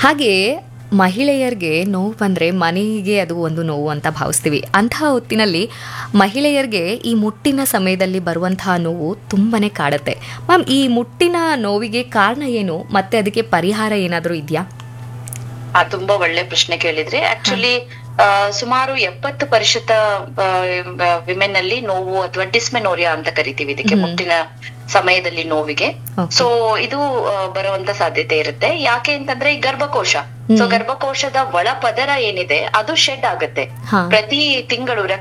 ಹಾಗೆ ಮಹಿಳೆಯರಿಗೆ ನೋವು ಬಂದರೆ ಮನೆಗೆ ಅದು ಒಂದು ನೋವು ಅಂತ ಭಾವಿಸ್ತೀವಿ ಅಂತಹ ಹೊತ್ತಿನಲ್ಲಿ ಮಹಿಳೆಯರಿಗೆ ಈ ಮುಟ್ಟಿನ ಸಮಯದಲ್ಲಿ ಬರುವಂತಹ ನೋವು ತುಂಬಾನೇ ಕಾಡುತ್ತೆ ಮ್ಯಾಮ್ ಈ ಮುಟ್ಟಿನ ನೋವಿಗೆ ಕಾರಣ ಏನು ಮತ್ತೆ ಅದಕ್ಕೆ ಪರಿಹಾರ ಏನಾದರೂ ಇದೆಯಾ ಆ ತುಂಬಾ ಒಳ್ಳೆ ಪ್ರಶ್ನೆ ಕೇಳಿದ್ರಿ ಆಕ್ಚುಲಿ ಸುಮಾರು ಎಪ್ಪತ್ತು ಪರಿಶತ ವಿಮೆನ್ ಅಲ್ಲಿ ನೋವು ಅಥವಾ ಡಿಸ್ಮೆನೋರಿಯಾ ಅಂತ ಕರಿತೀವಿ ಇದಕ್ಕೆ ಹ್ಮ್. ಮುಟ್ಟಿನ ಸಮಯದಲ್ಲಿ ನೋವಿಗೆ Okay. ಸೊ ಇದು ಆ, ಬರುವಂತ ಸಾಧ್ಯತೆ ಇರುತ್ತೆ ಯಾಕೆ ಅಂತಂದ್ರೆ ಈ ಗರ್ಭಕೋಶ ಸೊ ಹ್ಮ್. ಗರ್ಭಕೋಶದ ಒಳ ಪದರ ಏನಿದೆ ಅದು ಶೆಡ್ ಆಗುತ್ತೆ ಹಾ ಪ್ರತಿ ತಿಂಗಳು